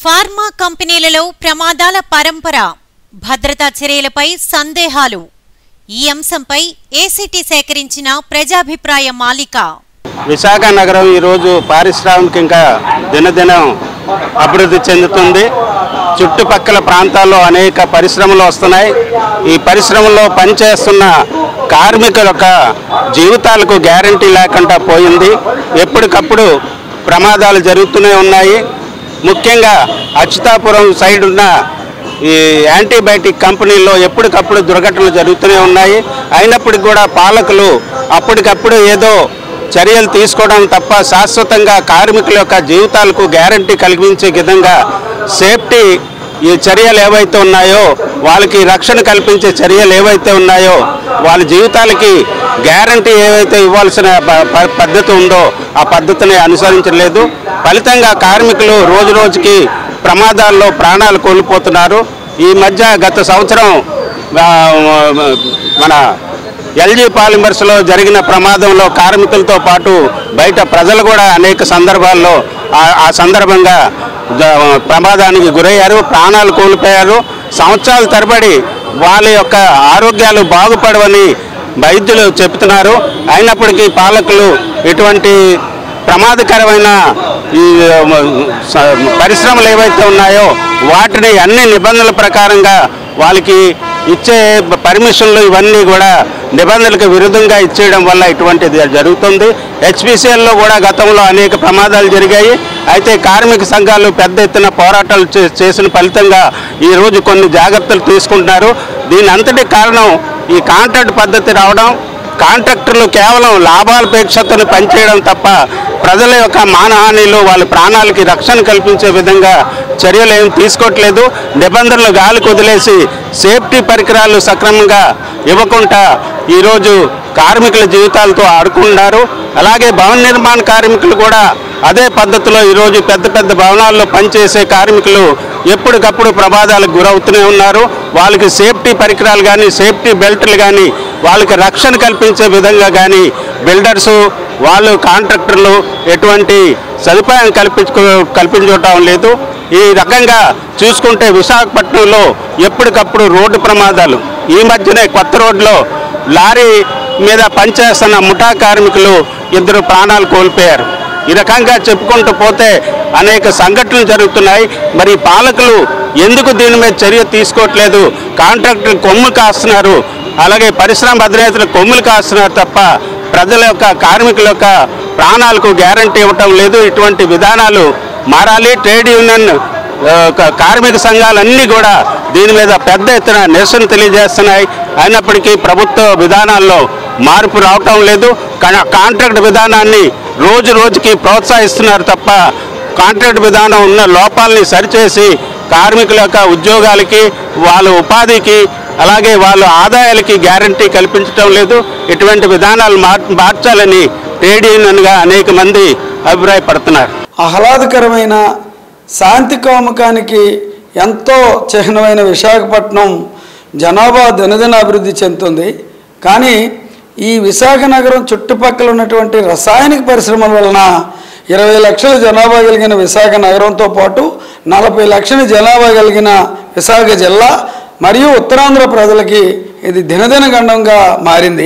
pharma కంపెనీలలో ప్రమాదాల పరంపర భద్రతా చర్యలపై సందేహాలు ఈ అంశంపై ఏసీటీ సేకరించిన ప్రజాభిప్రాయ మాలిక విశాఖ నగరం ఈరోజు పారిశ్రామికంగా దినదినం అభివృద్ధి చెందుతుంది చుట్టుపక్కల ప్రాంతాల్లో అనేక పరిశ్రమలు వస్తున్నాయి ఈ పరిశ్రమల్లో పనిచేస్తున్న కార్మికుల యొక్క జీవితాలకు గ్యారంటీ లేకుండా పోయింది ఎప్పటికప్పుడు ప్రమాదాలు జరుగుతూనే ఉన్నాయి ముఖ్యంగా అచ్యుతాపురం సైడ్ ఉన్న ఈ యాంటీబయాటిక్ కంపెనీల్లో ఎప్పటికప్పుడు దుర్ఘటనలు జరుగుతూనే ఉన్నాయి అయినప్పటికీ కూడా పాలకులు అప్పటికప్పుడు ఏదో చర్యలు తీసుకోవడం తప్ప శాశ్వతంగా కార్మికుల యొక్క జీవితాలకు గ్యారంటీ కలిగించే విధంగా సేఫ్టీ ఈ చర్యలు ఏవైతే ఉన్నాయో వాళ్ళకి రక్షణ కల్పించే చర్యలు ఏవైతే ఉన్నాయో వాళ్ళ జీవితాలకి గ్యారంటీ ఏవైతే ఇవ్వాల్సిన ప- ప- పద్ధతి ఉందో ఆ పద్ధతిని అనుసరించలేదు ఫలితంగా కార్మికులు రోజు రోజుకి ప్రమాదాల్లో ప్రాణాలు కోల్పోతున్నారు ఈ మధ్య గత సంవత్సరం ఆ, మన ఎల్జీ పాలిమర్స్లో జరిగిన ప్రమాదంలో కార్మికులతో పాటు బయట ప్రజలు కూడా అనేక సందర్భాల్లో ఆ- ఆ సందర్భంగా జ- ప్రమాదానికి గురయ్యారు ప్రాణాలు కోల్పోయారు సంవత్సరాల తరబడి వాళ్ళ యొక్క ఆరోగ్యాలు బాగుపడవని వైద్యులు చెబుతున్నారు అయినప్పటికీ పాలకులు ఇటువంటి ప్రమాదకరమైన ఈ మ, స- పరిశ్రమలు ఏవైతే ఉన్నాయో వాటిని అన్ని నిబంధనల ప్రకారంగా వాళ్ళకి ఇచ్చే పర్మిషన్లు ఇవన్నీ కూడా నిబంధనలకు విరుద్ధంగా ఇచ్చేయడం వల్ల ఇటువంటిది జరుగుతుంది హెచ్పిసిఎల్లో కూడా గతంలో అనేక ప్రమాదాలు జరిగాయి అయితే కార్మిక సంఘాలు పెద్ద ఎత్తున పోరాటాలు చే- చేసిన ఫలితంగా ఈరోజు కొన్ని జాగ్రత్తలు తీసుకుంటున్నారు దీని అంతటి కారణం ఈ కాంట్రాక్ట్ పద్ధతి రావడం కాంట్రాక్టర్లు కేవలం లాభాలపేక్షతో పనిచేయడం తప్ప ప్రజల యొక్క మానహానిలు వాళ్ళ ప్రాణాలకి రక్షణ కల్పించే విధంగా చర్యలు ఏం తీసుకోవట్లేదు నిబంధనలు గాలికి వదిలేసి సేఫ్టీ పరికరాలు సక్రమంగా ఇవ్వకుండా ఈరోజు కార్మికుల జీవితాలతో ఆడుకుంటున్నారు అలాగే భవన నిర్మాణ కార్మికులు కూడా అదే పద్ధతిలో ఈరోజు పెద్ద పెద్ద భవనాల్లో పనిచేసే కార్మికులు ఎప్పటికప్పుడు ప్రమాదాలకు గురవుతూనే ఉన్నారు వాళ్ళకి సేఫ్టీ పరికరాలు కానీ సేఫ్టీ బెల్ట్లు కానీ వాళ్ళకి రక్షణ కల్పించే విధంగా కానీ బిల్డర్సు వాళ్ళు కాంట్రాక్టర్లు ఎటువంటి సదుపాయం కల్పించుకో కల్పించటం లేదు ఈ రకంగా చూసుకుంటే విశాఖపట్నంలో ఎప్పటికప్పుడు రోడ్డు ప్రమాదాలు ఈ మధ్యనే కొత్త రోడ్లో లారీ మీద పనిచేస్తున్న ముఠా కార్మికులు ఇద్దరు ప్రాణాలు కోల్పోయారు ఈ రకంగా చెప్పుకుంటూ పోతే అనేక సంఘటనలు జరుగుతున్నాయి మరి పాలకులు ఎందుకు దీని మీద చర్య తీసుకోవట్లేదు కాంట్రాక్టర్ కొమ్ములు కాస్తున్నారు అలాగే పరిశ్రమ అధినేతలు కొమ్ములు కాస్తున్నారు తప్ప ప్రజల యొక్క కార్మికుల యొక్క ప్రాణాలకు గ్యారంటీ ఇవ్వటం లేదు ఇటువంటి విధానాలు మారాలి ట్రేడ్ యూనియన్ ఆ, క- కార్మిక సంఘాలన్నీ కూడా దీని మీద పెద్ద ఎత్తున నిరసన తెలియజేస్తున్నాయి అయినప్పటికీ ప్రభుత్వ విధానాల్లో మార్పు రావటం లేదు కా- కాంట్రాక్ట్ విధానాన్ని రోజు రోజుకి ప్రోత్సహిస్తున్నారు తప్ప కాంట్రాక్ట్ విధానం ఉన్న లోపాలని సరిచేసి కార్మికుల యొక్క ఉద్యోగాలకి వాళ్ళ ఉపాధికి అలాగే వాళ్ళ ఆదాయాలకి గ్యారంటీ కల్పించటం లేదు ఇటువంటి విధానాలు మార్ మార్చాలని ట్రేడ్ యూనియన్గా అనేక మంది అభిప్రాయపడుతున్నారు ఆహ్లాదకరమైన శాంతి కామకానికి ఎంతో చిహ్నమైన విశాఖపట్నం జనాభా దినదిన అభివృద్ధి చెందుతుంది కానీ ఈ విశాఖ నగరం చుట్టుపక్కల ఉన్నటువంటి రసాయనిక పరిశ్రమల వలన ఇరవై లక్షల జనాభా కలిగిన విశాఖ నగరంతో పాటు నలభై లక్షల జనాభా కలిగిన విశాఖ జిల్లా మరియు ఉత్తరాంధ్ర ప్రజలకి ఇది దినదిన గండంగా మారింది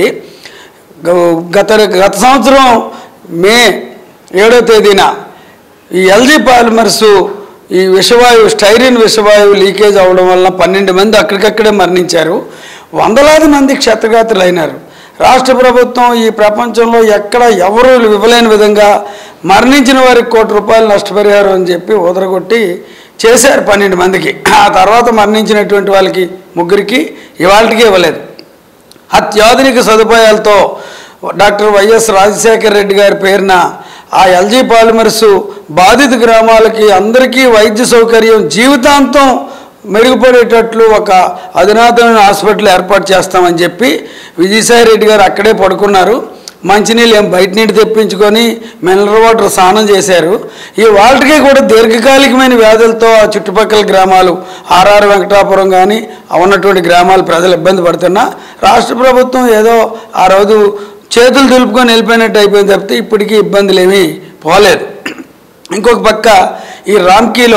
గ- గత గత సంవత్సరం మే ఏడో తేదీన ఈ ఎల్జీ పాలిమర్స్ ఈ విషవాయువు స్టైరిన్ విషవాయువు లీకేజ్ అవడం వలన పన్నెండు మంది అక్కడికక్కడే మరణించారు వందలాది మంది క్షతగాత్రులు అయినారు రాష్ట్ర ప్రభుత్వం ఈ ప్రపంచంలో ఎక్కడ ఎవరు ఇవ్వలేని విధంగా మరణించిన వారికి కోటి రూపాయలు నష్టపరిహారం అని చెప్పి ఉదరగొట్టి చేశారు పన్నెండు మందికి ఆ తర్వాత మరణించినటువంటి వాళ్ళకి ముగ్గురికి ఇవాళకి ఇవ్వలేదు అత్యాధునిక సదుపాయాలతో డాక్టర్ వైఎస్ రాజశేఖర రెడ్డి గారి పేరున ఆ ఎల్జీ పాలిమర్స్ బాధిత గ్రామాలకి అందరికీ వైద్య సౌకర్యం జీవితాంతం మెరుగుపడేటట్లు ఒక అధునాతనమైన హాస్పిటల్ ఏర్పాటు చేస్తామని చెప్పి విజయసాయి రెడ్డి గారు అక్కడే పడుకున్నారు మంచినీళ్ళు ఏం బయట నీటి తెప్పించుకొని మినరల్ వాటర్ స్నానం చేశారు ఈ వాళ్ళకి కూడా దీర్ఘకాలికమైన వ్యాధులతో ఆ చుట్టుపక్కల గ్రామాలు ఆర్ఆర్ వెంకటాపురం కానీ ఉన్నటువంటి గ్రామాల ప్రజలు ఇబ్బంది పడుతున్నా రాష్ట్ర ప్రభుత్వం ఏదో ఆ రోజు చేతులు దులుపుకొని వెళ్ళిపోయినట్టు అయిపోయింది తప్పితే ఇప్పటికీ ఇబ్బందులు ఏమీ పోలేదు ఇంకొక పక్క ఈ రామ్కీలో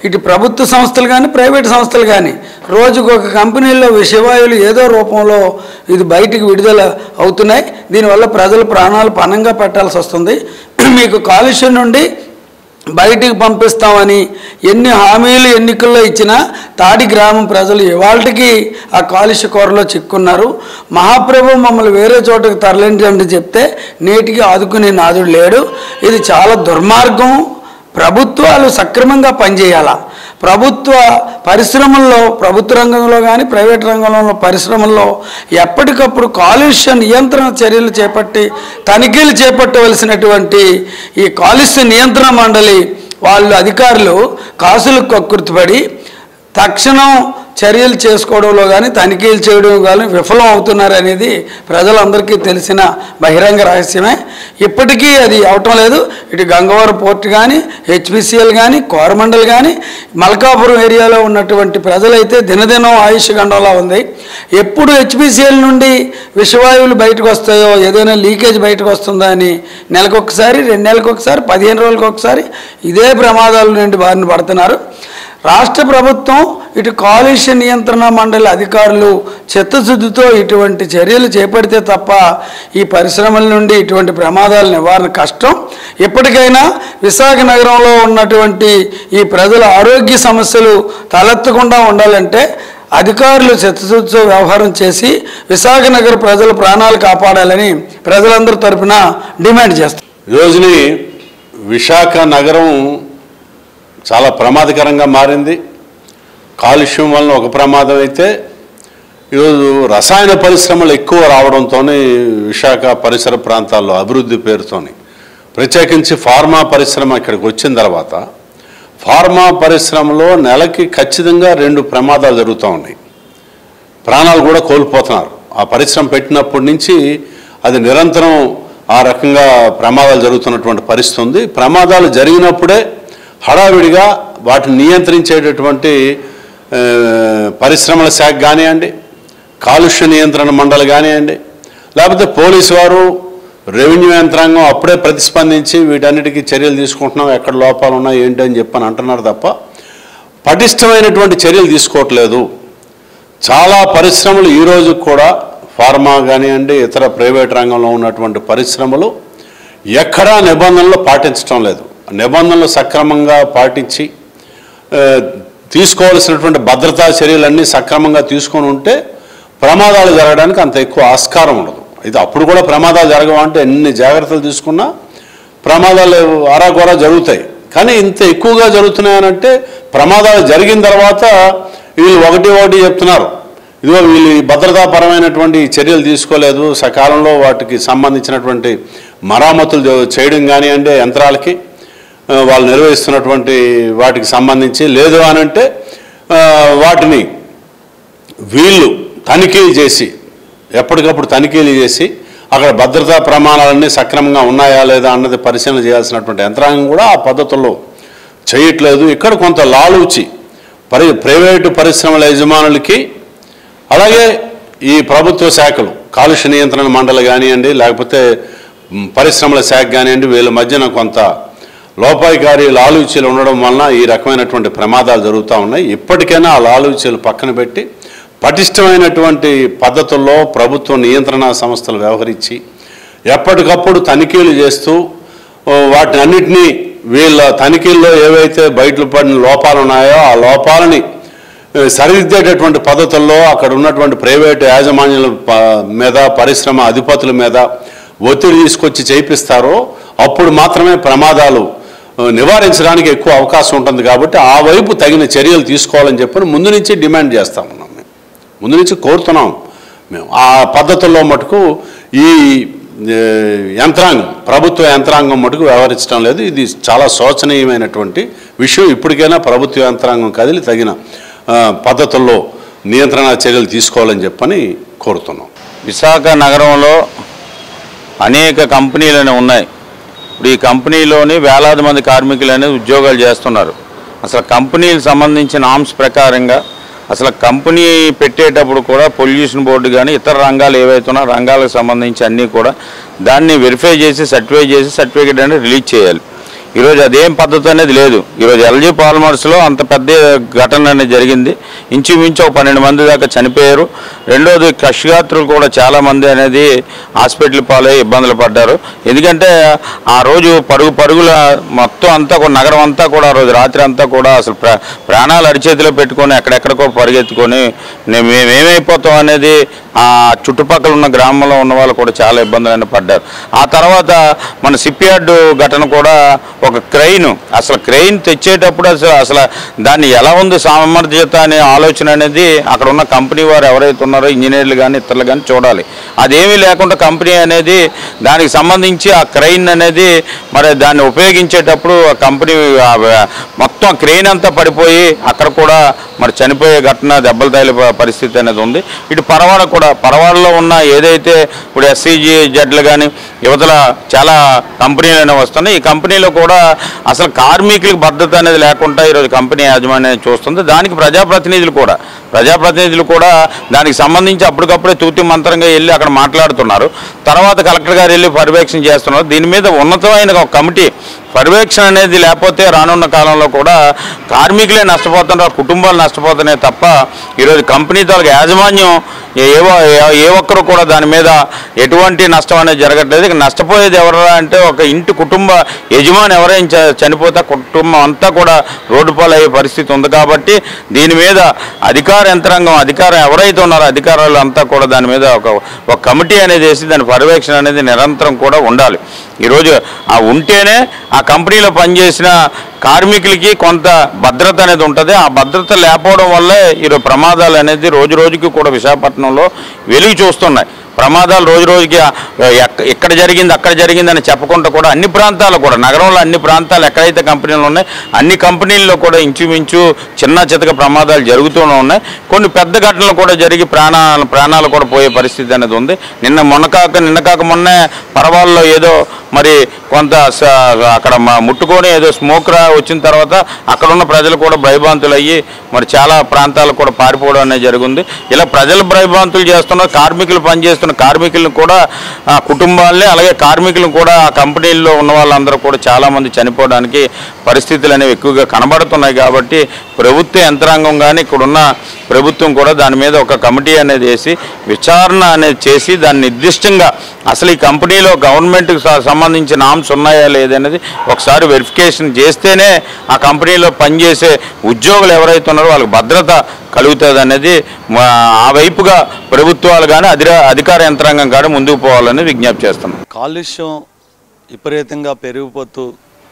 ఇటు ప్రభుత్వ సంస్థలు కానీ ప్రైవేట్ సంస్థలు కానీ రోజుకు ఒక కంపెనీల్లో విషవాయువులు ఏదో రూపంలో ఇది బయటికి విడుదల అవుతున్నాయి దీనివల్ల ప్రజలు ప్రాణాలు పణంగా పెట్టాల్సి వస్తుంది మీకు కాలుష్యం నుండి బయటికి పంపిస్తామని ఎన్ని హామీలు ఎన్నికల్లో ఇచ్చినా తాడి గ్రామం ప్రజలు ఇవాళకి ఆ కాలుష్య కూరలో చిక్కున్నారు మహాప్రభు మమ్మల్ని వేరే చోటకు తరలించండి చెప్తే నేటికి ఆదుకునే నాదుడు లేడు ఇది చాలా దుర్మార్గం ప్రభుత్వాలు సక్రమంగా పనిచేయాలా ప్రభుత్వ పరిశ్రమల్లో ప్రభుత్వ రంగంలో కానీ ప్రైవేట్ రంగంలో పరిశ్రమల్లో ఎప్పటికప్పుడు కాలుష్య నియంత్రణ చర్యలు చేపట్టి తనిఖీలు చేపట్టవలసినటువంటి ఈ కాలుష్య నియంత్రణ మండలి వాళ్ళు అధికారులు కాసులకు కక్కుర్తిపడి తక్షణం చర్యలు చేసుకోవడంలో కానీ తనిఖీలు చేయడం కానీ విఫలం అవుతున్నారు అనేది ప్రజలందరికీ తెలిసిన బహిరంగ రహస్యమే ఇప్పటికీ అది అవటం లేదు ఇటు గంగవరం పోర్ట్ కానీ హెచ్పిసిఎల్ కానీ కోరమండల్ కానీ మల్కాపురం ఏరియాలో ఉన్నటువంటి ప్రజలైతే దినదినం ఆయుష్ గండంలా ఉంది ఎప్పుడు హెచ్పిసిఎల్ నుండి విషవాయువులు బయటకు వస్తాయో ఏదైనా లీకేజ్ బయటకు వస్తుందా అని నెలకొకసారి రెండు నెలలకు ఒకసారి పదిహేను రోజులకు ఒకసారి ఇదే ప్రమాదాల నుండి బారిన పడుతున్నారు రాష్ట్ర ప్రభుత్వం ఇటు కాలుష్య నియంత్రణ మండలి అధికారులు చిత్తశుద్ధితో ఇటువంటి చర్యలు చేపడితే తప్ప ఈ పరిశ్రమల నుండి ఇటువంటి ప్రమాదాల నివారణ కష్టం ఎప్పటికైనా విశాఖ నగరంలో ఉన్నటువంటి ఈ ప్రజల ఆరోగ్య సమస్యలు తలెత్తకుండా ఉండాలంటే అధికారులు చిత్తశుద్ధితో వ్యవహారం చేసి విశాఖ నగర ప్రజల ప్రాణాలు కాపాడాలని ప్రజలందరి తరపున డిమాండ్ చేస్తారు ఈ రోజుని విశాఖ నగరం చాలా ప్రమాదకరంగా మారింది కాలుష్యం వలన ఒక ప్రమాదం అయితే ఈరోజు రసాయన పరిశ్రమలు ఎక్కువ రావడంతోనే విశాఖ పరిసర ప్రాంతాల్లో అభివృద్ధి పేరుతోని ప్రత్యేకించి ఫార్మా పరిశ్రమ ఇక్కడికి వచ్చిన తర్వాత ఫార్మా పరిశ్రమలో నెలకి ఖచ్చితంగా రెండు ప్రమాదాలు జరుగుతూ ఉన్నాయి ప్రాణాలు కూడా కోల్పోతున్నారు ఆ పరిశ్రమ పెట్టినప్పటి నుంచి అది నిరంతరం ఆ రకంగా ప్రమాదాలు జరుగుతున్నటువంటి పరిస్థితి ఉంది ప్రమాదాలు జరిగినప్పుడే హడావిడిగా వాటిని నియంత్రించేటటువంటి ఆ, పరిశ్రమల శాఖ కానివ్వండి కాలుష్య నియంత్రణ మండలి కానివ్వండి లేకపోతే పోలీసు వారు రెవెన్యూ యంత్రాంగం అప్పుడే ప్రతిస్పందించి వీటన్నిటికీ చర్యలు తీసుకుంటున్నాం ఎక్కడ లోపాలు ఉన్నాయి ఏంటి అని చెప్పని అంటున్నారు తప్ప పటిష్టమైనటువంటి చర్యలు తీసుకోవట్లేదు చాలా పరిశ్రమలు ఈ రోజు కూడా ఫార్మా కానివ్వండి ఇతర ప్రైవేట్ రంగంలో ఉన్నటువంటి పరిశ్రమలు ఎక్కడా నిబంధనలు పాటించడం లేదు నిబంధనలు సక్రమంగా పాటించి ఆ, తీసుకోవాల్సినటువంటి భద్రతా చర్యలన్నీ సక్రమంగా తీసుకొని ఉంటే ప్రమాదాలు జరగడానికి అంత ఎక్కువ ఆస్కారం ఉండదు ఇది అప్పుడు కూడా ప్రమాదాలు జరగవంటే ఎన్ని జాగ్రత్తలు తీసుకున్నా ప్రమాదాలు అరాకొరా జరుగుతాయి కానీ ఇంత ఎక్కువగా జరుగుతున్నాయనంటే ప్రమాదాలు జరిగిన తర్వాత వీళ్ళు ఒకటి ఒకటి చెప్తున్నారు ఇదిగో వీళ్ళు ఈ భద్రతాపరమైనటువంటి చర్యలు తీసుకోలేదు సకాలంలో వాటికి సంబంధించినటువంటి మరామతులు చే- చేయడం కానివ్వండి యంత్రాలకి ఆ, వాళ్ళు నిర్వహిస్తున్నటువంటి వాటికి సంబంధించి లేదు అని అంటే ఆ, వాటిని వీళ్ళు తనిఖీలు చేసి ఎప్పటికప్పుడు తనిఖీలు చేసి అక్కడ భద్రతా ప్రమాణాలన్నీ సక్రమంగా ఉన్నాయా లేదా అన్నది పరిశీలన చేయాల్సినటువంటి యంత్రాంగం కూడా ఆ పద్ధతుల్లో చేయట్లేదు ఇక్కడ కొంత లాలూచి పరి ప్రైవేటు పరిశ్రమల యజమానులకి అలాగే ఈ ప్రభుత్వ శాఖలు కాలుష్య నియంత్రణ మండలి కానివ్వండి లేకపోతే మ్, పరిశ్రమల శాఖ కానివ్వండి వీళ్ళ మధ్యన కొంత లోపాయికారి లాలూచీలు ఉండడం వలన ఈ రకమైనటువంటి ప్రమాదాలు జరుగుతూ ఉన్నాయి ఇప్పటికైనా ఆ లాలూచీలు పక్కన పెట్టి పటిష్టమైనటువంటి పద్ధతుల్లో ప్రభుత్వ నియంత్రణ సంస్థలు వ్యవహరించి ఎప్పటికప్పుడు తనిఖీలు చేస్తూ ఓ, వాటిని అన్నిటినీ వీళ్ళ తనిఖీల్లో ఏవైతే బయటలు పడిన లోపాలు ఉన్నాయో ఆ లోపాలని ఏ, సరిదిద్దేటటువంటి పద్ధతుల్లో అక్కడ ఉన్నటువంటి ప్రైవేటు యాజమాన్యాల ప- మీద పరిశ్రమ అధిపతుల మీద ఒత్తిడి తీసుకొచ్చి చేయిస్తారో అప్పుడు మాత్రమే ప్రమాదాలు ఆ, నివారించడానికి ఎక్కువ అవకాశం ఉంటుంది కాబట్టి ఆ వైపు తగిన చర్యలు తీసుకోవాలని చెప్పని ముందు నుంచి డిమాండ్ చేస్తా ఉన్నాం మేము ముందు నుంచి కోరుతున్నాం మేము ఆ పద్ధతుల్లో మటుకు ఈ ఏ, యంత్రాంగం ప్రభుత్వ యంత్రాంగం మటుకు వ్యవహరించడం లేదు ఇది చాలా శోచనీయమైనటువంటి విషయం ఇప్పటికైనా ప్రభుత్వ యంత్రాంగం కదిలి తగిన ఆ, పద్ధతుల్లో నియంత్రణ చర్యలు తీసుకోవాలని చెప్పని కోరుతున్నాం విశాఖ నగరంలో అనేక కంపెనీలు ఉన్నాయి ఇప్పుడు ఈ కంపెనీలోని వేలాది మంది కార్మికులు అనేది ఉద్యోగాలు చేస్తున్నారు అసలు కంపెనీలకు సంబంధించిన ఆమ్స్ ప్రకారంగా అసలు కంపెనీ పెట్టేటప్పుడు కూడా పొల్యూషన్ బోర్డు కానీ ఇతర రంగాలు ఏవైతే ఉన్నాయో రంగాలకు సంబంధించి అన్నీ కూడా దాన్ని వెరిఫై చేసి సర్టిఫై చేసి సర్టిఫికేట్ అనేది రిలీజ్ చేయాలి ఈరోజు అదేం పద్ధతి అనేది లేదు ఈరోజు ఎల్జీ పాలిమర్స్లో అంత పెద్ద ఘటన అనేది జరిగింది ఇంచుమించు ఒక పన్నెండు మంది దాకా చనిపోయారు రెండోది కష్యాత్రులు కూడా చాలా మంది అనేది హాస్పిటల్ పాలై ఇబ్బందులు పడ్డారు ఎందుకంటే ఆ రోజు పరుగు పరుగుల మొత్తం అంతా కూడా నగరం అంతా కూడా ఆ రోజు రాత్రి అంతా కూడా అసలు ప్రా ప్రాణాలు అరిచేతిలో పెట్టుకొని ఎక్కడెక్కడికో పరిగెత్తుకొని నే- మేమేమైపోతాం అనేది ఆ చుట్టుపక్కల ఉన్న గ్రామంలో ఉన్న వాళ్ళు కూడా చాలా ఇబ్బందులైన పడ్డారు ఆ తర్వాత మన సిప్యార్డ్ ఘటన కూడా ఒక క్రెయిన్ అసలు క్రెయిన్ తెచ్చేటప్పుడు అసలు అసలు దాన్ని ఎలా ఉంది సామర్థ్యత అనే ఆలోచన అనేది అక్కడ ఉన్న కంపెనీ వారు ఎవరైతే ఉన్నారో ఇంజనీర్లు కానీ ఇతరులు కానీ చూడాలి అదేమీ లేకుండా కంపెనీ అనేది దానికి సంబంధించి ఆ క్రెయిన్ అనేది మరి దాన్ని ఉపయోగించేటప్పుడు ఆ కంపెనీ ఆ మొత్తం క్రెయిన్ అంతా పడిపోయి అక్కడ కూడా మరి చనిపోయే ఘటన దెబ్బలు తగిలే ప- పరిస్థితి అనేది ఉంది ఇటు పరవాడ కూడా పరవాడలో ఉన్న ఏదైతే ఇప్పుడు ఎస్సీజీ జడ్లు కానీ యువతల చాలా కంపెనీలు అనేవి వస్తున్నాయి ఈ కంపెనీలో కూడా అసలు కార్మికులకు భద్రత అనేది లేకుండా ఈరోజు కంపెనీ యాజమాన్యం చూస్తుంది దానికి ప్రజాప్రతినిధులు కూడా ప్రజాప్రతినిధులు కూడా దానికి సంబంధించి అప్పటికప్పుడే తూతి మంత్రంగా వెళ్ళి అక్కడ మాట్లాడుతున్నారు తర్వాత కలెక్టర్ గారు వెళ్ళి పర్యవేక్షణ చేస్తున్నారు దీని మీద ఉన్నతమైన ఒక కమిటీ పర్యవేక్షణ అనేది లేకపోతే రానున్న కాలంలో కూడా కార్మికులే నష్టపోతున్నారు కుటుంబాలు నష్టపోతున్నాయి తప్ప ఈరోజు కంపెనీ తాలూకు యాజమాన్యం ఏ ఏ- ఏ- ఏ ఒక్కరు కూడా దాని మీద ఎటువంటి నష్టం అనేది జరగట్లేదు ఇక నష్టపోయేది ఎవరా అంటే ఒక ఇంటి కుటుంబ యజమాని ఎవరైనా చ- చనిపోతే ఆ కుటుంబం అంతా కూడా రోడ్డు పాలయ్యే పరిస్థితి ఉంది కాబట్టి దీని మీద అధికార యంత్రాంగం అధికారం ఎవరైతే ఉన్నారో అధికారులు అంతా కూడా దాని మీద ఒక ఒక కమిటీ అనేది వేసి దాని పర్యవేక్షణ అనేది నిరంతరం కూడా ఉండాలి ఈరోజు ఆ ఉంటేనే ఆ కంపెనీలో పనిచేసిన కార్మికులకి కొంత భద్రత అనేది ఉంటుంది ఆ భద్రత లేకపోవడం వల్లే ఈరోజు ప్రమాదాలు అనేది రోజు రోజుకి కూడా విశాఖపట్నంలో వెలుగు చూస్తున్నాయి ప్రమాదాలు రోజు రోజుకి ఆ, ఎక్క- ఎక్కడ జరిగింది అక్కడ జరిగింది అని చెప్పకుండా కూడా అన్ని ప్రాంతాలు కూడా నగరంలో అన్ని ప్రాంతాలు ఎక్కడైతే కంపెనీలు ఉన్నాయి అన్ని కంపెనీల్లో కూడా ఇంచుమించు చిన్న చితక ప్రమాదాలు జరుగుతూనే ఉన్నాయి కొన్ని పెద్ద ఘటనలు కూడా జరిగి ప్రాణాలు ప్రాణాలు కూడా పోయే పరిస్థితి అనేది ఉంది నిన్న మొన్న కాక నిన్న కాక మొన్నే పరవాల్లో ఏదో మరి కొంత స- అక్కడ మ- ముట్టుకొని ఏదో స్మోక్ రా వచ్చిన తర్వాత అక్కడ ఉన్న ప్రజలు కూడా భయభ్రాంతులు అయ్యి మరి చాలా ప్రాంతాలకు కూడా పారిపోవడం అనేది జరిగింది ఇలా ప్రజలు భయభ్రాంతులు చేస్తున్న కార్మికులు పనిచేస్తున్న కార్మికులను కూడా ఆ కుటుంబాలని అలాగే కార్మికులను కూడా ఆ కంపెనీల్లో ఉన్న వాళ్ళందరూ కూడా చాలామంది చనిపోవడానికి పరిస్థితులు అనేవి ఎక్కువగా కనబడుతున్నాయి కాబట్టి ప్రభుత్వ యంత్రాంగం కానీ ఇక్కడున్న ప్రభుత్వం కూడా దాని మీద ఒక కమిటీ అనేది వేసి విచారణ అనేది చేసి దాన్ని నిర్దిష్టంగా అసలు ఈ కంపెనీలో గవర్నమెంట్కి సంబంధించిన నామ్స్ ఉన్నాయా లేదనేది ఒకసారి వెరిఫికేషన్ చేస్తేనే ఆ కంపెనీలో పనిచేసే ఉద్యోగులు ఎవరైతే ఉన్నారో వాళ్ళకి భద్రత కలుగుతుంది అనేది మా- ఆ వైపుగా ప్రభుత్వాలు కానీ అధిర అధికార యంత్రాంగం కానీ ముందుకు పోవాలని విజ్ఞప్తి చేస్తున్నాం కాలుష్యం విపరీతంగా పెరిగిపోతూ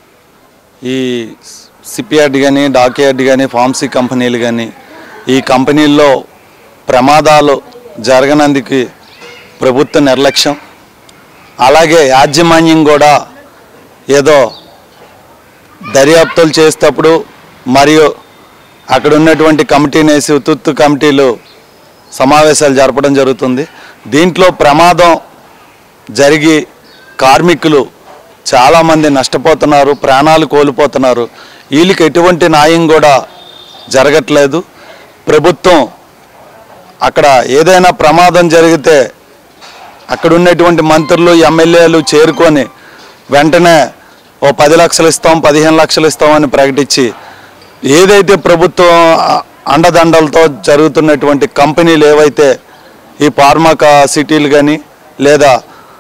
ఈ సిపియార్డ్ కానీ డాక్యార్డ్ కానీ ఫార్మసీ కంపెనీలు కానీ ఈ కంపెనీల్లో ప్రమాదాలు జరగనందుకు ప్రభుత్వ నిర్లక్ష్యం అలాగే యాజమాన్యం కూడా ఏదో దర్యాప్తులు చేసేటప్పుడు మరియు అక్కడ ఉన్నటువంటి కమిటీని వేసి ఉత్తుత్తు కమిటీలు సమావేశాలు జరపడం జరుగుతుంది దీంట్లో ప్రమాదం జరిగి కార్మికులు చాలామంది నష్టపోతున్నారు ప్రాణాలు కోల్పోతున్నారు వీళ్ళకి ఎటువంటి న్యాయం కూడా జరగట్లేదు ప్రభుత్వం అక్కడ ఏదైనా ప్రమాదం జరిగితే అక్కడ ఉన్నటువంటి మంత్రులు ఎమ్మెల్యేలు చేరుకొని వెంటనే ఓ పది లక్షలు ఇస్తాం పదిహేను లక్షలు ఇస్తామని ప్రకటించి ఏదైతే ప్రభుత్వం ఆ- అండదండలతో జరుగుతున్నటువంటి కంపెనీలు ఏవైతే ఈ ఫార్మాకా సిటీలు కానీ లేదా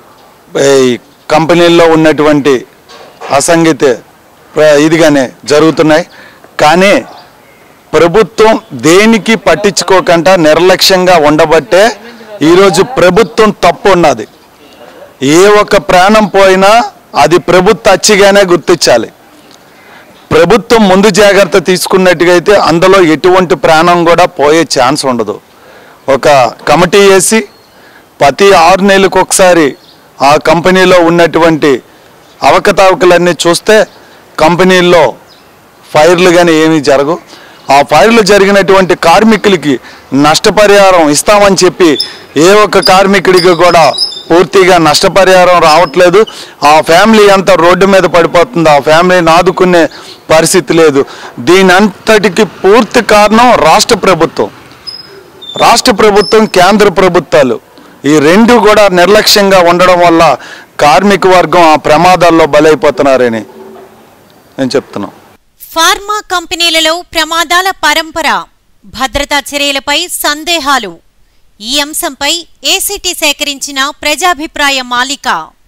ఈ కంపెనీల్లో ఉన్నటువంటి అసంగీత ప్ర- ఇదిగానే జరుగుతున్నాయి కానీ ప్రభుత్వం దేనికి పట్టించుకోకుండా నిర్లక్ష్యంగా ఉండబట్టే ఈరోజు ప్రభుత్వం తప్పు ఉన్నది ఏ ఒక్క ప్రాణం పోయినా అది ప్రభుత్వ అచ్చిగానే గుర్తించాలి ప్రభుత్వం ముందు జాగ్రత్త తీసుకున్నట్టుగా అయితే అందులో ఎటువంటి ప్రాణం కూడా పోయే ఛాన్స్ ఉండదు ఒక కమిటీ వేసి ప్రతి ఆరు నెలలకు ఒకసారి ఆ కంపెనీలో ఉన్నటువంటి అవకతవకలన్నీ చూస్తే కంపెనీల్లో ఫైర్లు కానీ ఏమీ జరగవు ఆ ఫైర్లు జరిగినటువంటి కార్మికులకి నష్టపరిహారం ఇస్తామని చెప్పి ఏ ఒక్క కార్మికుడికి కూడా పూర్తిగా నష్టపరిహారం రావట్లేదు ఆ ఫ్యామిలీ అంతా రోడ్డు మీద పడిపోతుంది ఆ ఫ్యామిలీని ఆదుకునే పరిస్థితి లేదు దీని అంతటికి పూర్తి కారణం రాష్ట్ర ప్రభుత్వం రాష్ట్ర ప్రభుత్వం కేంద్ర ప్రభుత్వాలు ఈ రెండు కూడా నిర్లక్ష్యంగా ఉండడం వల్ల కార్మిక వర్గం ఆ ప్రమాదాల్లో బలైపోతున్నారని నేను చెప్తున్నాం ఫార్మా కంపెనీలలో ప్రమాదాల పరంపర భద్రతా చర్యలపై సందేహాలు ఈ అంశంపై ఏసీటీ సేకరించిన ప్రజాభిప్రాయ మాలిక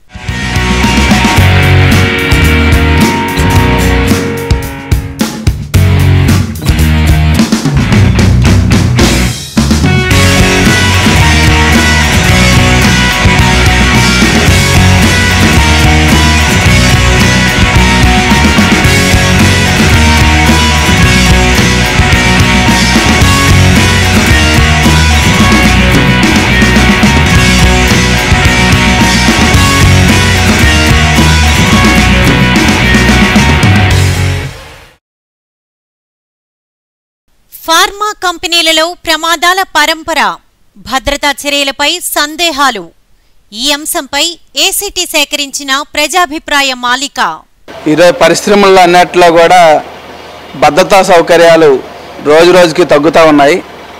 ఫార్మా కంపెనీలలో ప్రమాదాల పరంపర భద్రతా చర్యలపై సందేహాలు ఈ అంశంపై ఏసీటీ సేకరించిన ప్రజాభిప్రాయ మాలిక ఈరోజు పరిశ్రమల్లో అన్నట్లో కూడా భద్రతా సౌకర్యాలు రోజు రోజుకి తగ్గుతూ ఉన్నాయి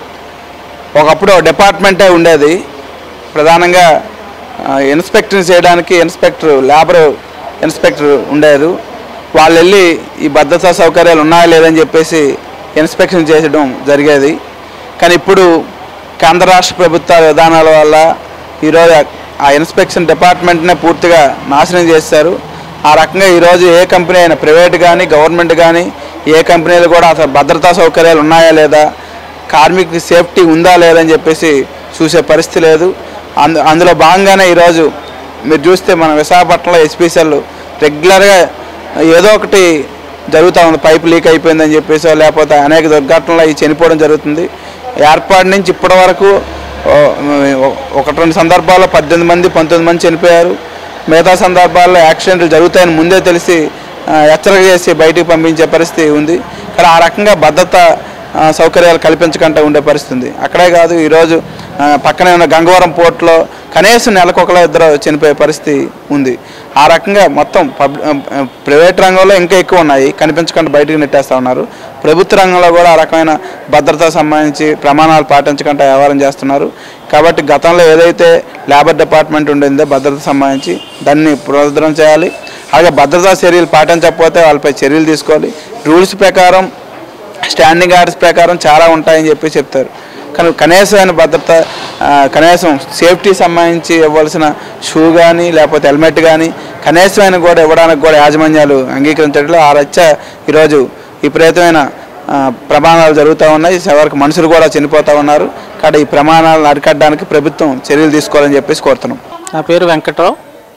ఒకప్పుడు ఒక డిపార్ట్మెంటే ఉండేది ప్రధానంగా ఆ, ఇన్స్పెక్షన్ చేయడానికి ఇన్స్పెక్టర్ లేబర్ ఇన్స్పెక్టర్ ఉండేది వాళ్ళు వెళ్ళి ఈ భద్రతా సౌకర్యాలు ఉన్నాయా లేదని చెప్పేసి ఇన్స్పెక్షన్ చేయడం జరిగేది కానీ ఇప్పుడు కేంద్ర రాష్ట్ర ప్రభుత్వ విధానాల వల్ల ఈరోజు ఆ ఇన్స్పెక్షన్ డిపార్ట్మెంట్నే పూర్తిగా నాశనం చేశారు ఆ రకంగా ఈరోజు ఏ కంపెనీ అయినా ప్రైవేట్ కానీ గవర్నమెంట్ కానీ ఏ కంపెనీలు కూడా అసలు భద్రతా సౌకర్యాలు ఉన్నాయా లేదా కార్మికుకి సేఫ్టీ ఉందా లేదని చెప్పేసి చూసే పరిస్థితి లేదు అందు అందులో భాగంగానే ఈరోజు మీరు చూస్తే మన విశాఖపట్నంలో ఎస్పీసీఎల్ రెగ్యులర్గా ఏదో ఒకటి జరుగుతూ ఉంది పైప్ లీక్ అయిపోయిందని చెప్పేసి లేకపోతే అనేక దుర్ఘటనలు అవి చనిపోవడం జరుగుతుంది ఏర్పాటు నుంచి ఇప్పటి వరకు ఓ, ఓ- ఒకటి రెండు సందర్భాల్లో పద్దెనిమిది మంది పంతొమ్మిది మంది చనిపోయారు మిగతా సందర్భాల్లో యాక్సిడెంట్లు జరుగుతాయని ముందే తెలిసి ఆ, హెచ్చరిక చేసి బయటికి పంపించే పరిస్థితి ఉంది కానీ ఆ రకంగా భద్రత ఆ, సౌకర్యాలు కల్పించకుండా ఉండే పరిస్థితి ఉంది అక్కడే కాదు ఈరోజు ఆ, పక్కనే ఉన్న గంగవరం పోర్ట్లో కనీసం నెలకొకలో ఇద్దరు చనిపోయే పరిస్థితి ఉంది ఆ రకంగా మొత్తం పబ్ ఆ, ప్రైవేట్ రంగంలో ఇంకా ఎక్కువ ఉన్నాయి కనిపించకుండా బయటకు నెట్టేస్తూ ఉన్నారు ప్రభుత్వ రంగంలో కూడా ఆ రకమైన భద్రత సంబంధించి ప్రమాణాలు పాటించకుండా వ్యవహారం చేస్తున్నారు కాబట్టి గతంలో ఏదైతే లేబర్ డిపార్ట్మెంట్ ఉండిందో భద్రత సంబంధించి దాన్ని పునరుద్ధరణ చేయాలి అలాగే భద్రతా చర్యలు పాటించకపోతే వాళ్ళపై చర్యలు తీసుకోవాలి రూల్స్ ప్రకారం స్టాండింగ్ ఆర్డర్స్ ప్రకారం చాలా ఉంటాయని చెప్పి చెప్తారు కానీ కనీసమైన భద్రత ఆ, కనీసం సేఫ్టీ సంబంధించి ఇవ్వాల్సిన షూ కానీ లేకపోతే హెల్మెట్ కానీ కనీసమైన కూడా ఇవ్వడానికి కూడా యాజమాన్యాలు అంగీకరించడంలో ఆ రచ్చ ఈరోజు విపరీతమైన ఆ, ప్రమాణాలు జరుగుతూ ఉన్నాయి చివరికి మనుషులు కూడా చనిపోతూ ఉన్నారు కాబట్టి ఈ ప్రమాణాలను అరికట్టడానికి ప్రభుత్వం చర్యలు తీసుకోవాలని చెప్పేసి కోరుతున్నాం నా పేరు వెంకట్రావు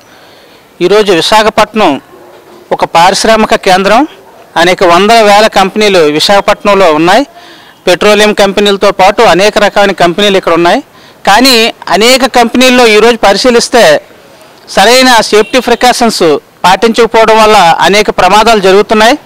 ఈరోజు విశాఖపట్నం ఒక పారిశ్రామిక కేంద్రం అనేక వందల వేల కంపెనీలు విశాఖపట్నంలో ఉన్నాయి పెట్రోలియం కంపెనీలతో పాటు అనేక రకమైన కంపెనీలు ఇక్కడ ఉన్నాయి కానీ అనేక కంపెనీల్లో ఈరోజు పరిశీలిస్తే సరైన సేఫ్టీ ప్రికాషన్స్ పాటించకపోవడం వల్ల అనేక ప్రమాదాలు జరుగుతున్నాయి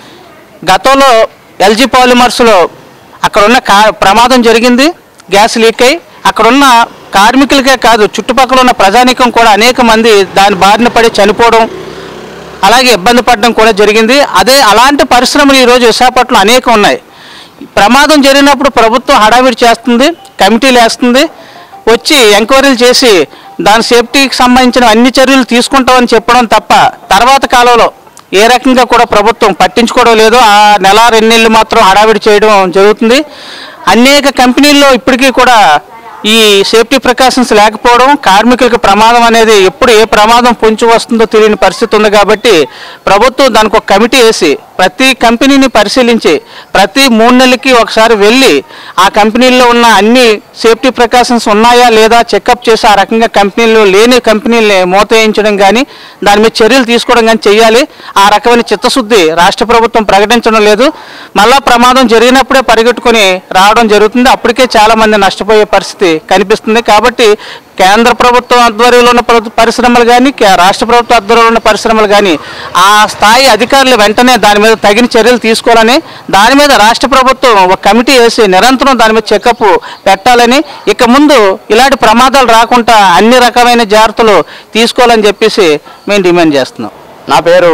గతంలో ఎల్జీ పాలిమర్స్లో అక్కడ ఉన్న కా ప్రమాదం జరిగింది గ్యాస్ లీక్ అయి అక్కడ ఉన్న కార్మికులకే కాదు చుట్టుపక్కల ఉన్న ప్రజానీకం కూడా అనేక మంది దాని బారిన పడి చనిపోవడం అలాగే ఇబ్బంది పడడం కూడా జరిగింది అదే అలాంటి పరిశ్రమలు ఈరోజు విశాఖపట్నంలో అనేకం ఉన్నాయి ప్రమాదం జరిగినప్పుడు ప్రభుత్వం హడావిడి చేస్తుంది కమిటీలు వేస్తుంది వచ్చి ఎంక్వైరీలు చేసి దాని సేఫ్టీకి సంబంధించిన అన్ని చర్యలు తీసుకుంటామని చెప్పడం తప్ప తర్వాత కాలంలో ఏ రకంగా కూడా ప్రభుత్వం పట్టించుకోవడం లేదు ఆ నెల రెండు నెలలు మాత్రం హడావిడి చేయడం జరుగుతుంది అనేక కంపెనీల్లో ఇప్పటికీ కూడా ఈ సేఫ్టీ ప్రికాషన్స్ లేకపోవడం కార్మికులకు ప్రమాదం అనేది ఎప్పుడు ఏ ప్రమాదం పొంచి వస్తుందో తెలియని పరిస్థితి ఉంది కాబట్టి ప్రభుత్వం దానికి ఒక కమిటీ వేసి ప్రతి కంపెనీని పరిశీలించి ప్రతి మూడు నెలలకి ఒకసారి వెళ్ళి ఆ కంపెనీల్లో ఉన్న అన్ని సేఫ్టీ ప్రికాషన్స్ ఉన్నాయా లేదా చెకప్ చేసి ఆ రకంగా కంపెనీలు లేని కంపెనీల్ని మోతేయించడం కానీ దాని మీద చర్యలు తీసుకోవడం కానీ చేయాలి ఆ రకమైన చిత్తశుద్ధి రాష్ట్ర ప్రభుత్వం ప్రకటించడం లేదు మళ్ళా ప్రమాదం జరిగినప్పుడే పరిగెట్టుకొని రావడం జరుగుతుంది అప్పటికే చాలా మంది నష్టపోయే పరిస్థితి కనిపిస్తుంది కాబట్టి కేంద్ర ప్రభుత్వం ఆధ్వర్యంలో ఉన్న ప్రభు- పరిశ్రమలు కానీ కే- రాష్ట్ర ప్రభుత్వ ఆధ్వర్యంలో ఉన్న పరిశ్రమలు కానీ ఆ స్థాయి అధికారులు వెంటనే దాని మీద తగిన చర్యలు తీసుకోవాలని దాని మీద రాష్ట్ర ప్రభుత్వం ఒక కమిటీ వేసి నిరంతరం దాని మీద చెకప్ పెట్టాలని ఇక ముందు ఇలాంటి ప్రమాదాలు రాకుండా అన్ని రకమైన జాగ్రత్తలు తీసుకోవాలని చెప్పేసి మేము డిమాండ్ చేస్తున్నాం నా పేరు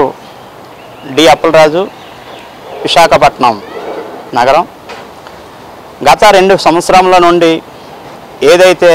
డి అప్పలరాజు విశాఖపట్నం నగరం గత రెండు సంవత్సరంల నుండి ఏదైతే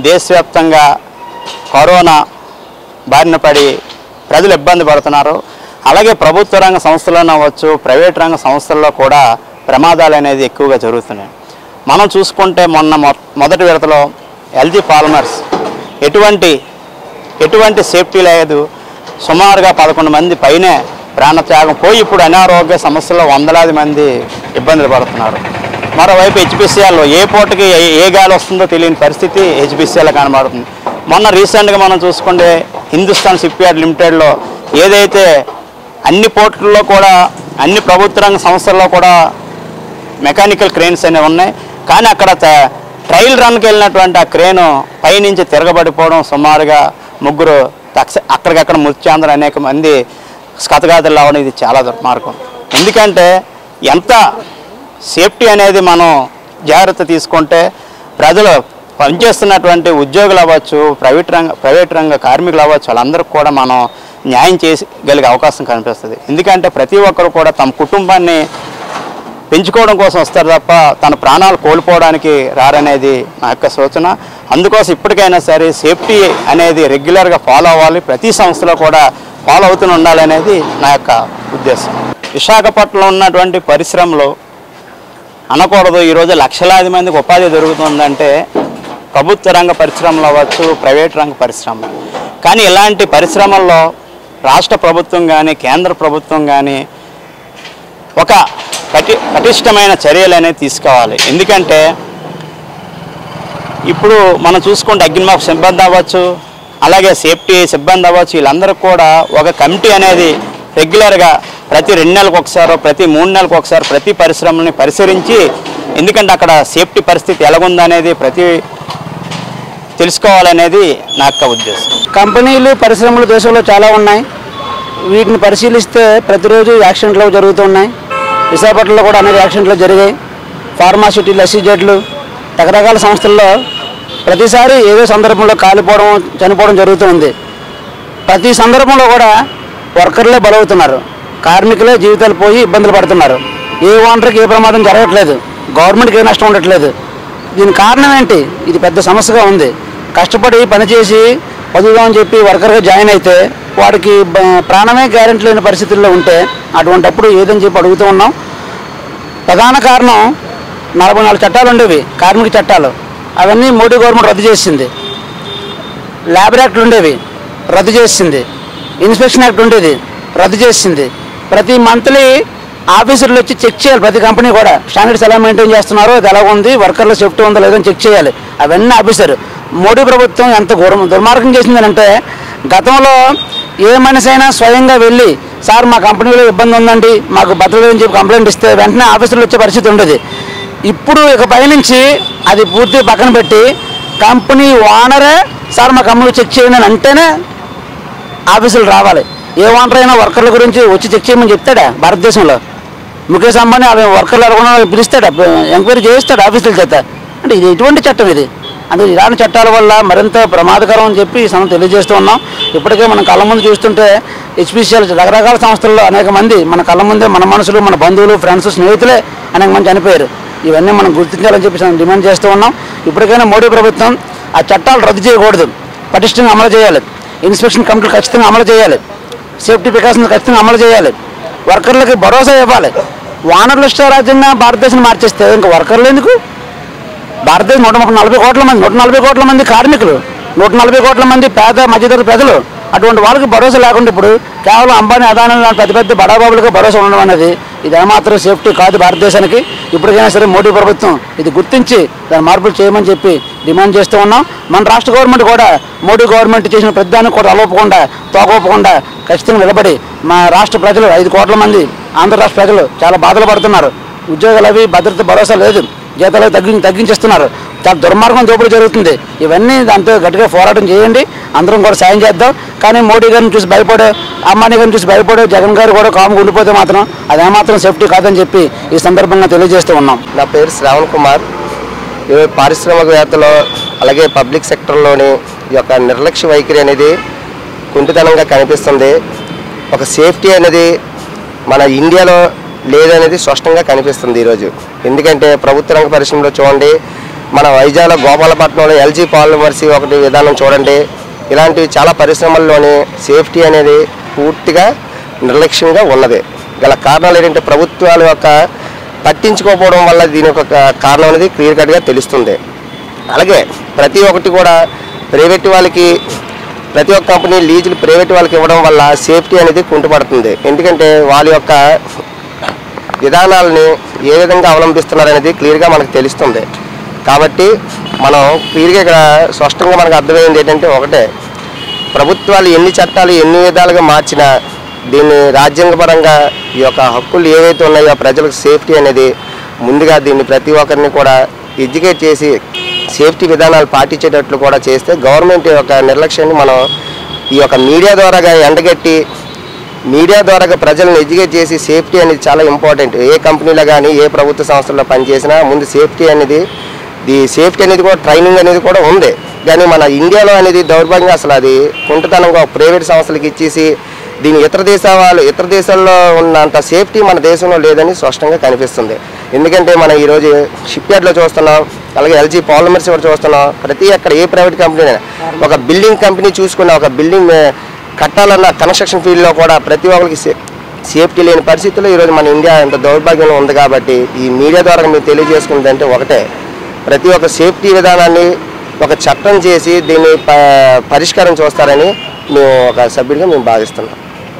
దేశవ్యాప్తంగా కరోనా బారిన పడి ప్రజలు ఇబ్బంది పడుతున్నారో అలాగే ప్రభుత్వ రంగ సంస్థలను అవ్వచ్చు ప్రైవేట్ రంగ సంస్థల్లో కూడా ప్రమాదాలు అనేది ఎక్కువగా జరుగుతున్నాయి మనం చూసుకుంటే మొన్న మొ- మొదటి విడతలో ఎల్జీ పాలిమర్స్ ఎటువంటి ఎటువంటి సేఫ్టీ లేదు సుమారుగా పదకొండు మంది పైనే ప్రాణత్యాగం పోయి ఇప్పుడు అనారోగ్య సమస్యల్లో వందలాది మంది ఇబ్బందులు పడుతున్నారు మరోవైపు హెచ్పిసిఎల్ ఏ పూటకి ఏ- ఏ గాలి వస్తుందో తెలియని పరిస్థితి హెచ్పిసిఎల్ కనబడుతుంది మొన్న రీసెంట్గా మనం చూసుకుంటే హిందుస్థాన్ షిప్ యార్డ్ లిమిటెడ్లో ఏదైతే అన్ని పోర్టుల్లో కూడా అన్ని ప్రభుత్వ రంగ సంస్థల్లో కూడా మెకానికల్ క్రేన్స్ అనేవి ఉన్నాయి కానీ అక్కడ త- ట్రయల్ రన్కి వెళ్ళినటువంటి ఆ క్రేను పైనుంచి తిరగబడిపోవడం సుమారుగా ముగ్గురు తక్ష అక్కడికక్కడ మృత్యాంధ్ర అనేక మంది స్కతగాతులు రావడం ఇది చాలా దుర్మార్గం ఎందుకంటే ఎంత సేఫ్టీ అనేది మనం జాగ్రత్త తీసుకుంటే ప్రజలు పనిచేస్తున్నటువంటి ఉద్యోగులు అవ్వచ్చు ప్రైవేట్ రంగ ప్రైవేట్ రంగ కార్మికులు అవ్వచ్చు వాళ్ళందరికీ కూడా మనం న్యాయం చేయగలిగే అవకాశం కనిపిస్తుంది ఎందుకంటే ప్రతి ఒక్కరు కూడా తమ కుటుంబాన్ని పెంచుకోవడం కోసం వస్తారు తప్ప తన ప్రాణాలు కోల్పోవడానికి రారనేది నా యొక్క సూచన అందుకోసం ఇప్పటికైనా సరే సేఫ్టీ అనేది రెగ్యులర్గా ఫాలో అవ్వాలి ప్రతి సంస్థలో కూడా ఫాలో అవుతూనే ఉండాలనేది నా యొక్క ఉద్దేశం విశాఖపట్నంలో ఉన్నటువంటి పరిశ్రమలు అనకూడదు ఈరోజు లక్షలాది మందికి ఉపాధి దొరుకుతుందంటే ప్రభుత్వ రంగ పరిశ్రమలు అవ్వచ్చు ప్రైవేట్ రంగ పరిశ్రమలు కానీ ఇలాంటి పరిశ్రమల్లో రాష్ట్ర ప్రభుత్వం కానీ కేంద్ర ప్రభుత్వం కానీ ఒక పటి పటిష్టమైన చర్యలు అనేది తీసుకోవాలి ఎందుకంటే ఇప్పుడు మనం చూసుకుంటే అగ్నిమాపక సిబ్బంది అవ్వచ్చు అలాగే సేఫ్టీ సిబ్బంది అవ్వచ్చు వీళ్ళందరూ కూడా ఒక కమిటీ అనేది రెగ్యులర్గా ప్రతి రెండు నెలలకు ఒకసారి ప్రతి మూడు నెలలకు ఒకసారి ప్రతి పరిశ్రమని పరిశీలించి ఎందుకంటే అక్కడ సేఫ్టీ పరిస్థితి ఎలాగుందనేది ప్రతి తెలుసుకోవాలనేది నా యొక్క ఉద్దేశం కంపెనీలు పరిశ్రమలు దేశంలో చాలా ఉన్నాయి వీటిని పరిశీలిస్తే ప్రతిరోజు యాక్సిడెంట్లు జరుగుతున్నాయి విశాఖపట్నంలో కూడా అనేక యాక్సిడెంట్లు జరిగాయి ఫార్మాసిటీలు ఎస్సీజెడ్లు రకరకాల సంస్థల్లో ప్రతిసారి ఏదో సందర్భంలో కాలిపోవడం చనిపోవడం జరుగుతుంది ప్రతి సందర్భంలో కూడా వర్కర్లే బలవుతున్నారు కార్మికులే జీవితాలు పోయి ఇబ్బందులు పడుతున్నారు ఏ ఓనర్కి ఏ ప్రమాదం జరగట్లేదు గవర్నమెంట్కి ఏ నష్టం ఉండట్లేదు దీని కారణం ఏంటి ఇది పెద్ద సమస్యగా ఉంది కష్టపడి పనిచేసి చదువుదామని చెప్పి వర్కర్గా జాయిన్ అయితే వాడికి బ- ప్రాణమే గ్యారెంటీ లేని పరిస్థితుల్లో ఉంటే అటువంటప్పుడు ఏదని చెప్పి అడుగుతూ ఉన్నాం ప్రధాన కారణం నలభై నాలుగు చట్టాలు ఉండేవి కార్మిక చట్టాలు అవన్నీ మోడీ గవర్నమెంట్ రద్దు చేసింది లేబర్ యాక్ట్ ఉండేవి రద్దు చేసింది ఇన్స్పెక్షన్ యాక్ట్ ఉండేది రద్దు చేసింది ప్రతి మంత్లీ ఆఫీసర్లు వచ్చి చెక్ చేయాలి ప్రతి కంపెనీ కూడా స్టాండర్డ్స్ ఎలా మెయింటైన్ చేస్తున్నారో అది ఎలా ఉంది వర్కర్ల సేఫ్టీ ఉందో లేదో అని చెక్ చేయాలి అవన్నీ ఆఫీసర్ మోడీ ప్రభుత్వం ఎంత ఘోరం దుర్మార్గం చేసిందనంటే గతంలో ఏ మనిషి అయినా స్వయంగా వెళ్ళి సార్ మా కంపెనీలో ఇబ్బంది ఉందండి మాకు భద్రత అని చెప్పి కంప్లైంట్ ఇస్తే వెంటనే ఆఫీసర్లు వచ్చే పరిస్థితి ఉండేది ఇప్పుడు ఇక పైనుంచి అది పూర్తి పక్కన పెట్టి కంపెనీ ఓనరే సార్ మా కంపెనీ చెక్ చేయండి అని అంటేనే ఆఫీసులు రావాలి ఏ ఓనర్ అయినా వర్కర్ల గురించి వచ్చి చెక్ చేయమని చెప్తాడా భారతదేశంలో ముఖేష్ అంబానీ అవి వర్కర్లు అడగకుండా పిలుస్తాడా ఎంక్వైరీ చేయిస్తాడు ఆఫీసుల చేత అంటే ఇది ఎటువంటి చట్టం ఇది అందుకే ఇలాంటి చట్టాల వల్ల మరింత ప్రమాదకరం అని చెప్పి ఈ సమయం తెలియజేస్తూ ఉన్నాం ఇప్పటికే మన కళ్ళ ముందు చూస్తుంటే హెచ్పిసిఎల్ రకరకాల సంస్థల్లో అనేక మంది మన కళ్ళ ముందే మన మనుషులు మన బంధువులు ఫ్రెండ్స్ స్నేహితులే అనేక మంది చనిపోయారు ఇవన్నీ మనం గుర్తించాలని చెప్పి మనం డిమాండ్ చేస్తూ ఉన్నాం ఇప్పటికైనా మోడీ ప్రభుత్వం ఆ చట్టాలు రద్దు చేయకూడదు పటిష్టంగా అమలు చేయాలి ఇన్స్పెక్షన్ కమిటీలు ఖచ్చితంగా అమలు చేయాలి సేఫ్టీ ప్రికాషన్స్ ఖచ్చితంగా అమలు చేయాలి వర్కర్లకి భరోసా ఇవ్వాలి వానర్ల ఇష్టారాజ్యంగా భారతదేశం మార్చేస్తే ఇంకా వర్కర్లు ఎందుకు భారతదేశం నూట ముప్పై నలభై కోట్ల మంది నూట నలభై కోట్ల మంది కార్మికులు నూట నలభై కోట్ల మంది పేద మధ్యతరగతి ప్రజలు అటువంటి వాళ్ళకి భరోసా లేకుండా ఇప్పుడు కేవలం అంబానీ అదానీ లాంటి పెద్ద పెద్ద బడాబాబులకు భరోసా ఉండడం అనేది ఇది ఏమాత్రం సేఫ్టీ కాదు భారతదేశానికి ఇప్పటికైనా సరే మోడీ ప్రభుత్వం ఇది గుర్తించి దాని మార్పులు చేయమని చెప్పి డిమాండ్ చేస్తూ ఉన్నాం మన రాష్ట్ర గవర్నమెంట్ కూడా మోడీ గవర్నమెంట్ చేసిన పెద్దాన్ని కూడా అలవపకుండా తోకపోకుండా ఖచ్చితంగా నిలబడి మా రాష్ట్ర ప్రజలు ఐదు కోట్ల మంది ఆంధ్ర రాష్ట్ర ప్రజలు చాలా బాధలు పడుతున్నారు ఉద్యోగాలు అవి భద్రత భరోసా లేదు జీతాలు తగ్గి తగ్గించేస్తున్నారు చాలా దుర్మార్గం దోపిడీ జరుగుతుంది ఇవన్నీ దాంతో గట్టిగా పోరాటం చేయండి అందరం కూడా సాయం చేద్దాం కానీ మోడీ గారిని చూసి భయపడే అంబానీ గారిని చూసి భయపడే జగన్ గారు కూడా కాముగా ఉండిపోతే మాత్రం అది ఏమాత్రం సేఫ్టీ కాదని చెప్పి ఈ సందర్భంగా తెలియజేస్తూ ఉన్నాం నా పేరు శ్రావణ్ కుమార్ ఈ పారిశ్రామికవేత్తలో అలాగే పబ్లిక్ సెక్టర్లోని ఈ యొక్క నిర్లక్ష్య వైఖరి అనేది కుంటితనంగా కనిపిస్తుంది ఒక సేఫ్టీ అనేది మన ఇండియాలో లేదనేది స్పష్టంగా కనిపిస్తుంది ఈరోజు ఎందుకంటే ప్రభుత్వ రంగ పరిశ్రమలో చూడండి మన వైజాగ్లో గోపాలపట్నంలో ఎల్జీ పాలిమర్స్ ఒకటి విధానం చూడండి ఇలాంటివి చాలా పరిశ్రమల్లోని సేఫ్టీ అనేది పూర్తిగా నిర్లక్ష్యంగా ఉన్నది గల కారణాలు ఏంటంటే ప్రభుత్వాల యొక్క పట్టించుకోకపోవడం వల్ల దీని యొక్క కా- కారణం అనేది క్లియర్ కట్గా తెలుస్తుంది అలాగే ప్రతి ఒక్కటి కూడా ప్రైవేట్ వాళ్ళకి ప్రతి ఒక్క కంపెనీ లీజులు ప్రైవేట్ వాళ్ళకి ఇవ్వడం వల్ల సేఫ్టీ అనేది కుంటుపడుతుంది ఎందుకంటే వాళ్ళ యొక్క విధానాలని ఏ విధంగా అవలంబిస్తున్నారు అనేది క్లియర్గా మనకు తెలుస్తుంది కాబట్టి మనం క్లియర్గా ఇక్కడ స్పష్టంగా మనకు అర్థమైంది ఏంటంటే ఒకటే ప్రభుత్వాలు ఎన్ని చట్టాలు ఎన్ని విధాలుగా మార్చినా దీన్ని రాజ్యాంగపరంగా ఈ యొక్క హక్కులు ఏవైతే ఉన్నాయో ప్రజలకు సేఫ్టీ అనేది ముందుగా దీన్ని ప్రతి ఒక్కరిని కూడా ఎడ్యుకేట్ చేసి సేఫ్టీ విధానాలు పాటించేటట్లు కూడా చేస్తే గవర్నమెంట్ యొక్క నిర్లక్ష్యాన్ని మనం ఈ యొక్క మీడియా ద్వారాగా ఎండగట్టి మీడియా ద్వారా ప్రజలను ఎడ్యుకేట్ చేసి సేఫ్టీ అనేది చాలా ఇంపార్టెంట్ ఏ కంపెనీలో కానీ ఏ ప్రభుత్వ సంస్థల్లో పనిచేసినా ముందు సేఫ్టీ అనేది ది సేఫ్టీ అనేది కూడా ట్రైనింగ్ అనేది కూడా ఉంది కానీ మన ఇండియాలో అనేది దౌర్భాగ్యంగా అసలు అది కుంటతనంగా ప్రైవేట్ సంస్థలకు ఇచ్చేసి దీని ఇతర దేశాల వాళ్ళు ఇతర దేశాల్లో ఉన్నంత సేఫ్టీ మన దేశంలో లేదని స్పష్టంగా కనిపిస్తుంది ఎందుకంటే మనం ఈరోజు షిప్ యార్డ్లో చూస్తున్నాం అలాగే ఎల్జీ పాలిమర్స్ కూడా చూస్తున్నాం ప్రతి అక్కడ ఏ ప్రైవేట్ కంపెనీ ఒక బిల్డింగ్ కంపెనీ చూసుకున్న ఒక బిల్డింగ్ కట్టాలన్న కన్స్ట్రక్షన్ ఫీల్డ్లో కూడా ప్రతి ఒక్కరికి సే- సేఫ్టీ లేని పరిస్థితుల్లో ఈరోజు మన ఇండియా ఇంత దౌర్భాగ్యంలో ఉంది కాబట్టి ఈ మీడియా ద్వారా మీరు తెలియజేసుకుంది అంటే ఒకటే ప్రతి ఒక్క సేఫ్టీ విధానాన్ని ఒక చట్టం చేసి దీన్ని ప- పరిష్కారం చూస్తారని మేము ఒక సభ్యుడిగా మేము భావిస్తున్నాం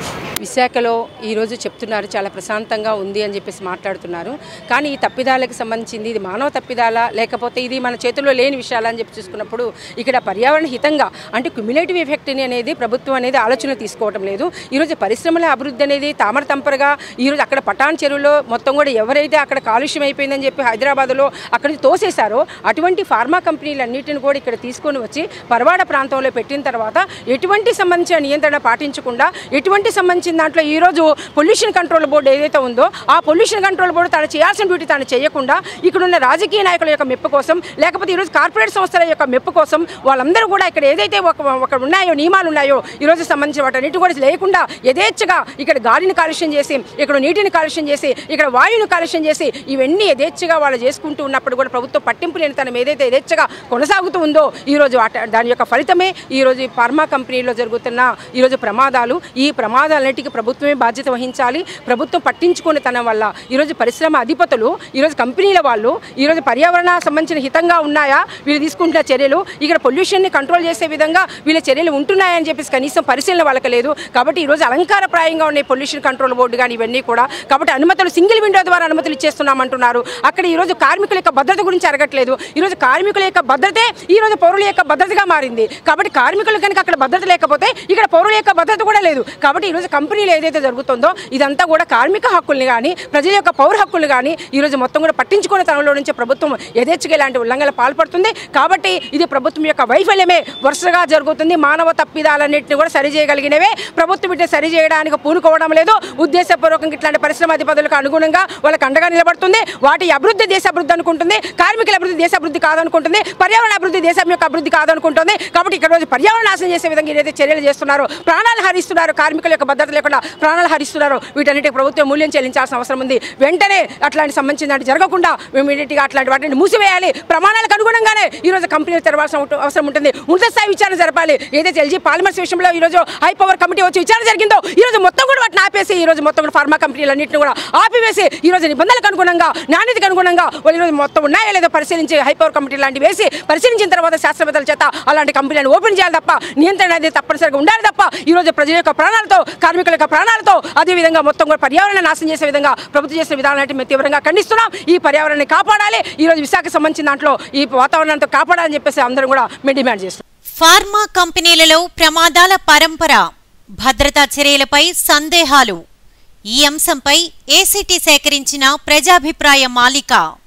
విశాఖలో ఈరోజు చెప్తున్నారు చాలా ప్రశాంతంగా ఉంది అని చెప్పేసి మాట్లాడుతున్నారు కానీ ఈ తప్పిదాలకు సంబంధించింది ఇది మానవ తప్పిదాలా లేకపోతే ఇది మన చేతుల్లో లేని విషయాలా అని చెప్పి చూసుకున్నప్పుడు ఇక్కడ పర్యావరణ హితంగా అంటే క్యుములేటివ్ ఎఫెక్ట్ని అనేది ప్రభుత్వం అనేది ఆలోచన తీసుకోవటం లేదు ఈరోజు పరిశ్రమల అభివృద్ధి అనేది తామర తంపరగా ఈరోజు అక్కడ పటాన్ చెరువులో మొత్తం కూడా ఎవరైతే అక్కడ కాలుష్యం అయిపోయిందని చెప్పి హైదరాబాద్లో అక్కడి నుంచి తోసేశారో అటువంటి ఫార్మా కంపెనీలన్నిటిని కూడా ఇక్కడ తీసుకొని వచ్చి పరవాడ ప్రాంతంలో పెట్టిన తర్వాత ఎటువంటి సంబంధించిన నియంత్రణ పాటించకుండా ఎటువంటి సంబంధించిన దాంట్లో ఈరోజు పొల్యూషన్ కంట్రోల్ బోర్డు ఏదైతే ఉందో ఆ పొల్యూషన్ కంట్రోల్ బోర్డు తను చేయాల్సిన డ్యూటీ తాను చేయకుండా ఇక్కడ ఉన్న రాజకీయ నాయకుల యొక్క మెప్పు కోసం లేకపోతే ఈరోజు కార్పొరేట్ సంస్థల యొక్క మెప్పు కోసం వాళ్ళందరూ కూడా ఇక్కడ ఏదైతే ఒక ఒక ఉన్నాయో నియమాలు ఉన్నాయో ఈరోజు సంబంధించిన వాటన్నిటి కూడా లేకుండా యథేచ్ఛగా ఇక్కడ గాలిని కాలుష్యం చేసి ఇక్కడ నీటిని కాలుష్యం చేసి ఇక్కడ వాయువుని కాలుష్యం చేసి ఇవన్నీ యథేచ్ఛగా వాళ్ళు చేసుకుంటూ ఉన్నప్పుడు కూడా ప్రభుత్వం పట్టింపు లేని తనం ఏదైతే యథేచ్ఛగా కొనసాగుతూ ఉందో ఈరోజు అట- దాని యొక్క ఫలితమే ఈరోజు ఈ ఫార్మా కంపెనీలో జరుగుతున్న ఈరోజు ప్రమాదాలు ఈ ప్రమాదాలన్నిటికీ ప్రభుత్వమే బాధ్యత వహించాలి ప్రభుత్వం పట్టించుకునే తనం వల్ల ఈరోజు పరిశ్రమ అధిపతులు ఈరోజు కంపెనీల వాళ్ళు ఈరోజు పర్యావరణ సంబంధించిన హితంగా ఉన్నాయా వీళ్ళు తీసుకుంటున్న చర్యలు ఇక్కడ పొల్యూషన్ని కంట్రోల్ చేసే విధంగా వీళ్ళ చర్యలు ఉంటున్నాయని చెప్పేసి కనీసం పరిశీలన వాళ్ళకి లేదు కాబట్టి ఈరోజు అలంకారప్రాయంగా ఉన్నాయి పొల్యూషన్ కంట్రోల్ బోర్డు కానీ ఇవన్నీ కూడా కాబట్టి అనుమతులు సింగిల్ విండో ద్వారా అనుమతులు ఇచ్చేస్తున్నామంటున్నారు అక్కడ ఈరోజు కార్మికుల యొక్క భద్రత గురించి అరగట్లేదు ఈరోజు కార్మికుల యొక్క భద్రతే ఈరోజు పౌరుల యొక్క భద్రతగా మారింది కాబట్టి కార్మికులు కనుక అక్కడ భద్రత లేకపోతే ఇక్కడ పౌరుల యొక్క భద్రత కూడా లేదు కాబట్టి ఈరోజు కంపెనీలు ఏదైతే జరుగుతుందో ఇదంతా కూడా కార్మిక హక్కుల్ని కానీ ప్రజల యొక్క పౌర హక్కులు కానీ ఈరోజు మొత్తం కూడా పట్టించుకునే తనంలో నుంచి ప్రభుత్వం యథేచ్ఛగా ఇలాంటి ఉల్లంఘనలు పాల్పడుతుంది కాబట్టి ఇది ప్రభుత్వం యొక్క వైఫల్యమే వరుసగా జరుగుతుంది మానవ తప్పిదాలన్నింటినీ కూడా సరిచేయగలిగినవే ప్రభుత్వం వీటిని సరిచేయడానికి పూనుకోవడం లేదు ఉద్దేశపూర్వకంగా ఇట్లాంటి పరిశ్రమ అధిపతులకు అనుగుణంగా వాళ్ళకి అండగా నిలబడుతుంది వాటి అభివృద్ధి దేశ అభివృద్ధి అనుకుంటుంది కార్మికుల అభివృద్ధి దేశ అభివృద్ధి కాదనుకుంటుంది పర్యావరణ అభివృద్ధి దేశం యొక్క అభివృద్ధి కాదనుకుంటుంది కాబట్టి ఇక్కడ రోజు పర్యావరణ నాశనం చేసే విధంగా ఏదైతే చర్యలు చేస్తున్నారో ప్రాణాలు హరిస్తున్నారు కార్మికుల యొక్క భద్రత లేకుండా ప్రాణాలు హరిస్తున్నారు వీటన్నిటికి ప్రభుత్వం మూల్యం చెల్లించాల్సిన అవసరం ఉంది వెంటనే అట్లాంటి సంబంధించిన దాంట్లో జరగకుండా మేము ఇమీడియట్గా అట్లాంటి వాటిని మూసివేయాలి ప్రమాణాలకు అనుగుణంగానే ఈ రోజు కంపెనీలు తెరవాల్సిన ఉంటు- అవసరం ఉంటుంది ఉన్నత స్థాయి విచారణ జరపాలి ఏదైతే ఎల్జీ పాలిమర్స్ విషయంలో ఈ రోజు హై పవర్ కమిటీ వచ్చి విచారణ జరిగిందో ఈ రోజు మొత్తం కూడా వాటిని ఆపేసి ఈ రోజు మొత్తం కూడా ఫార్మా కంపెనీలన్నింటిని కూడా ఆపివేసి ఈ రోజు నిబంధనలకు అనుగుణంగా నాణ్యతకు అనుగుణంగా వాళ్ళు ఈ రోజు మొత్తం ఉన్నాయో లేదో పరిశీలించి హై పవర్ కమిటీ లాంటివి వేసి పరిశీలించిన తర్వాత శాస్త్రవేత్తల చేత అలాంటి కంపెనీలను ఓపెన్ చేయాలి తప్ప నియంత్రణ అనేది తప్పనిసరిగా ఉండాలి తప్ప ఈ రోజు ప్రజల యొక్క ప్రాణాలతో కార్మికుల యొక్క ప్రాణాలతో అదే విధంగా మొత్తం కూడా పర్యావరణ నాశనం చేసే విధంగా ప్రభుత్వం చేసిన విధానాన్ని మేము తీవ్రంగా ఖండిస్తున్నాం ఈ పర్యావరణాన్ని కాపాడాలి ఈ రోజు విశాఖ సంబంధించిన దాంట్లో ఈ వాతావరణంతో కాపాడాలని చెప్పేసి అందరం కూడా మేము డిమాండ్ చేస్తున్నాం ఫార్మా కంపెనీలలో ప్రమాదాల పరంపర భద్రతా చర్యలపై సందేహాలు ఈ అంశంపై ఏసీటీ సేకరించిన ప్రజాభిప్రాయ మాలిక